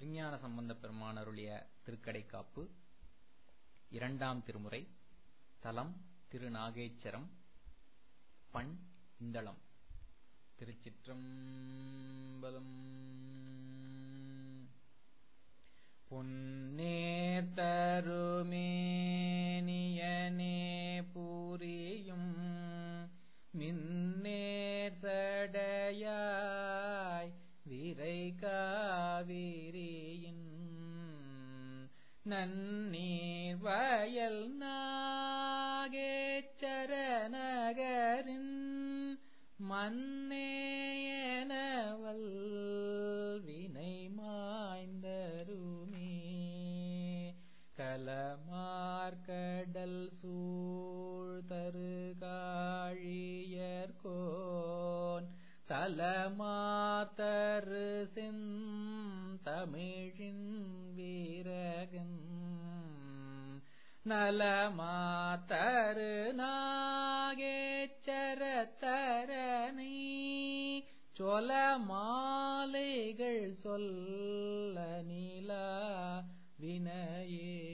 திருஞான சம்பந்த பெருமான் அருளிய திருக்கடைக்காப்பு இரண்டாம் திருமுறை தலம் திருநாகேச்சரம் பண் இந்தளம் திருச்சிற்றம்பலம் பொன்னேர் தருமேனியனே பூரியும் மின்னேர் சடையாய் விரை காவிரியின் நன்னீர் வயல் நாகேச்சர நகரின் மன்னேயனவல் வினை மாய்ந்தருமே கலமார்கடல் சூழ்தரு காழியர்கோன் தலமாத்தரு செந்தமிழின் வீரகன் நலமாத்தரு நாகேச்சரத்தரனை சொல மாலைகள் சொல்ல நிலா வினையே